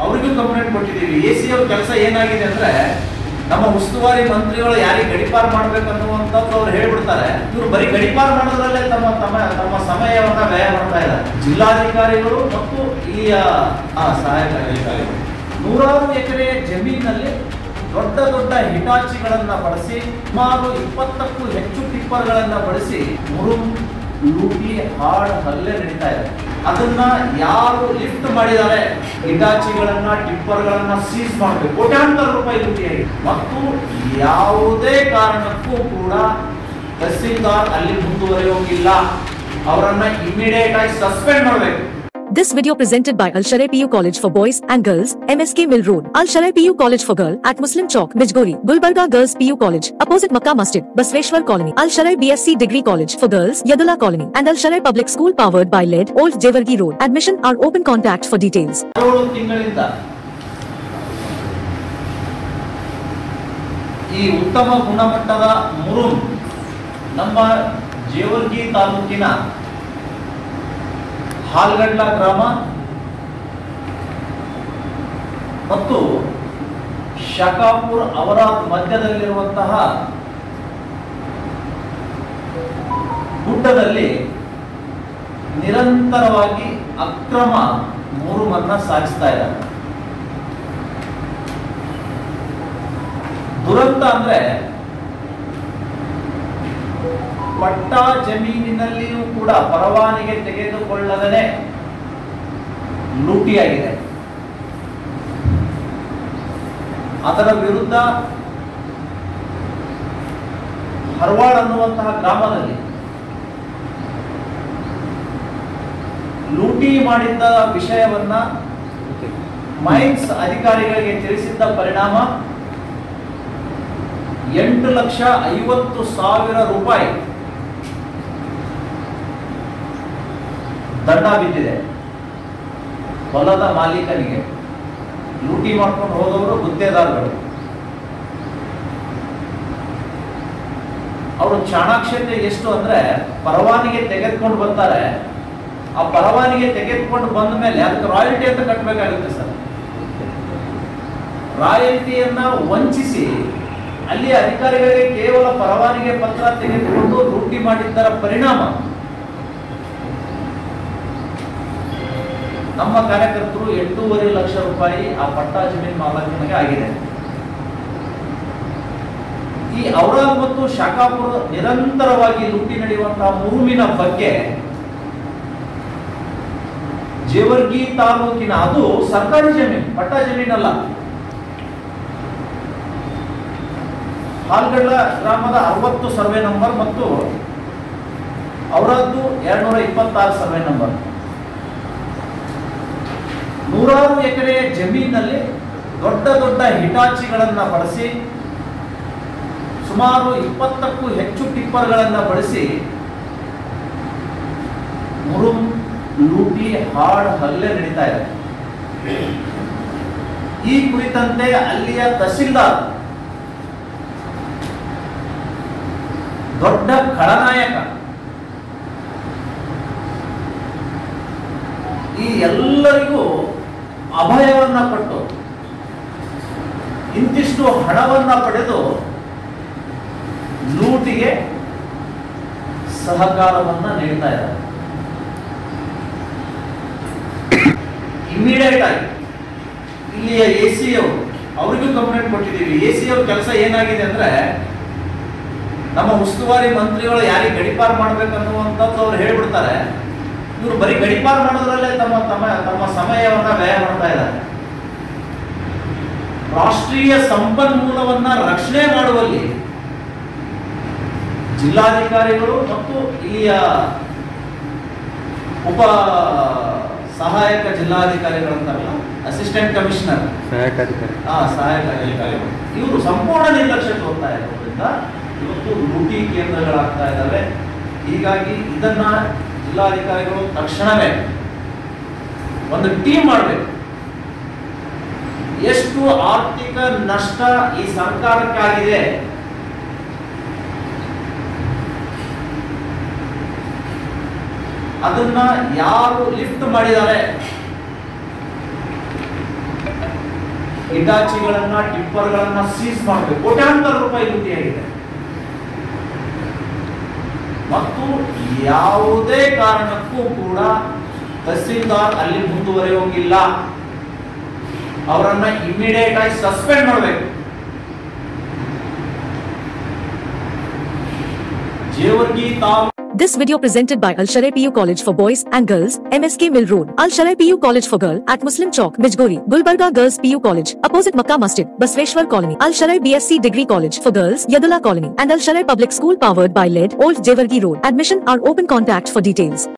ಅವರಿಗೂ ಕಂಪ್ಲೇಂಟ್ ಕೊಟ್ಟಿದ್ದೀವಿ A C ಅವ್ರ ಕೆಲಸ ಏನಾಗಿದೆ ಅಂದ್ರೆ ನಮ್ಮ ಉಸ್ತುವಾರಿ ಮಂತ್ರಿಗಳು ಯಾರಿಗೆ ಗಡಿಪಾರು ಮಾಡ್ಬೇಕನ್ನುವಂಥದ್ದು ಅವ್ರು ಹೇಳ್ಬಿಡ್ತಾರೆ ಇವರು ಬರೀ ಗಡಿಪಾರು ಮಾಡೋದ್ರಲ್ಲೇ ತಮ್ಮ ತಮ್ಮ ತಮ್ಮ ಸಮಯವನ್ನ ವ್ಯಯ ಮಾಡ್ತಾ ಇದ್ದಾರೆ ಜಿಲ್ಲಾಧಿಕಾರಿಗಳು ಮತ್ತು ಈ ಆ, ಆ, ಸಹಾಯಕ ಅಧಿಕಾರಿಗಳು ನೂರಾರು ಎಕರೆ ಜಮೀನಿನಲ್ಲಿ ದೊಡ್ಡ ದೊಡ್ಡ ಹಿಟಾಚಿಗಳನ್ನ ಬಳಸಿ ಸುಮಾರು ಇಪ್ಪತ್ತಕ್ಕೂ ಹೆಚ್ಚು ಟಿಪ್ಪರ್ಗಳನ್ನ ಬಳಸಿ ಮುರುಂ ಲೂಟಿ ಹಾಡ್ ಹಲ್ಲೆ ನಡೀತಾ ಇದೆ ಅದನ್ನ ಯಾರು ಲಿಫ್ಟ್ ಮಾಡಿದ್ದಾರೆ ಹಿಟಾಚಿಗಳನ್ನ ಟಿಪ್ಪರ್ಗಳನ್ನ ಸೀಸ್ ಮಾಡಬೇಕು ಕೋಟ್ಯಾಂತರ ರೂಪಾಯಿ ಲೂಟಿಯಾಗಿದೆ ಮತ್ತು ಯಾವುದೇ ಕಾರಣಕ್ಕೂ ಕೂಡ ತಹಸೀಲ್ದಾರ್ ಅಲ್ಲಿ ಮುಂದುವರಿಯೋಗಿಲ್ಲ ಅವರನ್ನ ಇಮಿಡಿಯೇಟ್ ಆಗಿ ಸಸ್ಪೆಂಡ್ ಮಾಡಬೇಕು This video presented by Al Sharai PU College for Boys and Girls, MSK Mill Road, Al Sharai PU College for Girl at Muslim Chowk, Bijgori, Gulbarga Girls PU College, opposite Makkah Masjid, Basveshwar Colony, Al Sharai BSc Degree College for Girls, Yadula Colony, and Al Sharai Public School powered by LED, Old Jewargi Road. Admission are open contact for details. ಏಳು ತಿಂಗಳಿಂದ ಈ ಉತ್ತಮ ಗುಣಮಟ್ಟದ ಮುರುಂ ನಮ್ಮ ಜೇವರ್ಗಿ ತಾಲೂಕಿನ ಹಾಲ್ಗಡ್ಲ ಗ್ರಾಮ ಮತ್ತು ಶಕಾಪುರ್ ಅವರ ಮಧ್ಯದಲ್ಲಿರುವಂತಹ ಗುಡ್ಡದಲ್ಲಿ ನಿರಂತರವಾಗಿ ಅಕ್ರಮ ಮುರುಮನ್ನ ಸಾಗಿಸ್ತಾ ಇದ್ದಾರೆ ದುರಂತ ಅಂದ್ರೆ ಪಟ್ಟ ಜಮೀನಿನಲ್ಲಿಯೂ ಕೂಡ ಪರವಾನಿಗೆ ತೆಗೆದುಕೊಳ್ಳದೇ ಲೂಟಿಯಾಗಿದೆ ಅದರ ವಿರುದ್ಧ ಹರ್ವಾಡ್ ಅನ್ನುವಂತಹ ಗ್ರಾಮದಲ್ಲಿ ಲೂಟಿ ಮಾಡಿದ್ದ ವಿಷಯವನ್ನ ಮೈನ್ಸ್ ಅಧಿಕಾರಿಗಳಿಗೆ ತಿಳಿಸಿದ್ದ ಪರಿಣಾಮ ಎಂಟು ಲಕ್ಷ ಐವತ್ತು ಸಾವಿರ ರೂಪಾಯಿ ದಂಡ ಬಿದ್ದಿದೆ ಹೊಲದ ಮಾಲೀಕನಿಗೆ ಲೂಟಿ ಮಾಡ್ಕೊಂಡು ಹೋದವರು ಗುತ್ತೇದಾರಗಳು ಅವರು ಚಾಣಾಕ್ಷತೆ ಎಷ್ಟು ಅಂದ್ರೆ ಪರವಾನಿಗೆ ತೆಗೆದುಕೊಂಡು ಬರ್ತಾರೆ ಆ ಪರವಾನಿಗೆ ತೆಗೆದುಕೊಂಡು ಬಂದ ಮೇಲೆ ಅದಕ್ಕೆ ರಾಯಲ್ಟಿ ಅಂತ ಕಟ್ಟಬೇಕಾಗುತ್ತೆ ಸರ್ ರಾಯಲ್ಟಿಯನ್ನ ವಂಚಿಸಿ ಅಲ್ಲಿ ಅಧಿಕಾರಿಗಳಿಗೆ ಕೇವಲ ಪರವಾನಿಗೆ ಪತ್ರ ತೆಗೆದುಕೊಂಡು ಲೂಟಿ ಮಾಡಿದ್ದರ ಪರಿಣಾಮ ನಮ್ಮ ಕಾರ್ಯಕರ್ತರು ಎಂಟೂವರೆ ಲಕ್ಷ ರೂಪಾಯಿ ಆ ಪಟ್ಟಾ ಜಮೀನು ಮಾಲಕನಿಗೆ ಆಗಿದೆ ಈ ಔರಾದ್ ಮತ್ತು ಶಾಖಾಪುರ ನಿರಂತರವಾಗಿ ಲೂಟಿ ನಡೆಯುವಂತಹ ಮುರುಮಿನ ಬಗ್ಗೆ ಜೇವರ್ಗಿ ತಾಲೂಕಿನ ಅದು ಸರ್ಕಾರಿ ಜಮೀನು ಪಟ್ಟಾ ಜಮೀನಲ್ಲ ಹಾಲ್ಗಡ್ಲ ಗ್ರಾಮದ ಅರವತ್ತು ಸರ್ವೆ ನಂಬರ್ ಮತ್ತು ಅವರದ್ದು ಎರಡ್ನೂರ ಇಪ್ಪತ್ತಾರು ಸರ್ವೆ ನಂಬರ್ ನೂರಾರು ಎಕರೆ ಜಮೀನಿನಲ್ಲಿ ದೊಡ್ಡ ದೊಡ್ಡ ಹಿಟಾಚಿಗಳನ್ನ ಬಳಸಿ ಸುಮಾರು ಇಪ್ಪತ್ತಕ್ಕೂ ಹೆಚ್ಚು ಟಿಪ್ಪರ್ಗಳನ್ನ ಬಳಸಿ ಮುರುಂ ಲೂಟಿ ಹಾಡ್ ಹಲ್ಲೆ ನಡೀತಾ ಇದೆ ಈ ಕುರಿತಂತೆ ಅಲ್ಲಿಯ ತಹಸೀಲ್ದಾರ್ ದೊಡ್ಡ ಖಳನಾಯಕ ಈ ಎಲ್ಲರಿಗೂ ಅಭಯವನ್ನ ಕೊಟ್ಟು ಇಂತಿಷ್ಟು ಹಣವನ್ನ ಪಡೆದು ಲೂಟಿಗೆ ಸಹಕಾರವನ್ನ ನೀಡ್ತಾ ಇದ್ದಾರೆ ಇಮಿಡಿಯೇಟ್ ಆಗಿ ಇಲ್ಲಿಯ ಎ ಸಿ ಅವರು ಅವರಿಗೂ ಕಂಪ್ಲೇಂಟ್ ಕೊಟ್ಟಿದ್ದೀವಿ ಎ ಸಿ ಅವ್ರ ಕೆಲಸ ಏನಾಗಿದೆ ಅಂದ್ರೆ ನಮ್ಮ ಉಸ್ತುವಾರಿ ಮಂತ್ರಿಗಳು ಯಾರಿಗೆ ಗಡಿಪಾರು ಮಾಡ್ಬೇಕನ್ನುವಂಥದ್ದು ಅವ್ರು ಹೇಳ್ಬಿಡ್ತಾರೆ ಇವರು ಬರೀ ಗಡಿಪಾರು ಮಾಡೋದ್ರಲ್ಲೇ ತಮ್ಮ ತಮ್ಮ ತಮ್ಮ ಸಮಯವನ್ನ ವ್ಯಯ ಮಾಡ್ತಾ ಇದ್ದಾರೆ ರಾಷ್ಟ್ರೀಯ ಸಂಪನ್ಮೂಲವನ್ನ ರಕ್ಷಣೆ ಮಾಡುವಲ್ಲಿ ಜಿಲ್ಲಾಧಿಕಾರಿಗಳು ಮತ್ತು ಇಲ್ಲಿಯ ಉಪ ಸಹಾಯಕ ಜಿಲ್ಲಾಧಿಕಾರಿಗಳಂತಾರಲ್ಲ ಅಸಿಸ್ಟೆಂಟ್ ಕಮಿಷನರ್ ಸಹಾಯಕ ಅಧಿಕಾರಿ ಆ ಸಹಾಯಕ ಅಧಿಕಾರಿಗಳು ಇವರು ಸಂಪೂರ್ಣ ನಿರ್ಲಕ್ಷ್ಯ ತೋರ್ತಾ ಇರೋದ್ರಿಂದ ಇವತ್ತು ಲೂಟಿ ಕೇಂದ್ರಗಳಾಗ್ತಾ ಇದ್ದಾವೆ ಹೀಗಾಗಿ ಇದನ್ನ ಜಿಲ್ಲಾಧಿಕಾರಿಗಳು ತಕ್ಷಣವೇ ಒಂದು ಟೀಮ್ ಮಾಡಬೇಕು ಎಷ್ಟು ಆರ್ಥಿಕ ನಷ್ಟ ಈ ಸರ್ಕಾರಕ್ಕಾಗಿದೆ ಅದನ್ನ ಯಾರು ಲಿಫ್ಟ್ ಮಾಡಿದ್ದಾರೆ ಹಿಟಾಚಿಗಳನ್ನ ಟಿಪ್ಪರ್ಗಳನ್ನ ಸೀಸ್ ಮಾಡಬೇಕು ಕೋಟ್ಯಾಂತರ ರೂಪಾಯಿ ಲೂಟಿಯಾಗಿದೆ ಮತ್ತು ಯಾವುದೇ ಕಾರಣಕ್ಕೂ ಕೂಡ ತಹಸೀಲ್ದಾರ್ ಅಲ್ಲಿ ಮುಂದುವರಿಯೋಂಗಿಲ್ಲ ಅವರನ್ನ ಇಮಿಡಿಯೇಟ್ ಆಗಿ ಸಸ್ಪೆಂಡ್ ಮಾಡಬೇಕು ಜೇವರ್ಗಿ ತಾವು This video presented by Al Sharai PU College for Boys and Girls, MSK Mill Road, Al Sharai PU College for Girl at Muslim Chowk, Bijgori, Gulbarga Girls PU College, opposite Makkah Masjid, Basveshwar Colony, Al Sharai BSc Degree College for Girls, Yadula Colony, and Al Sharai Public School powered by LED, Old Jewargi Road. Admission are open contact for details.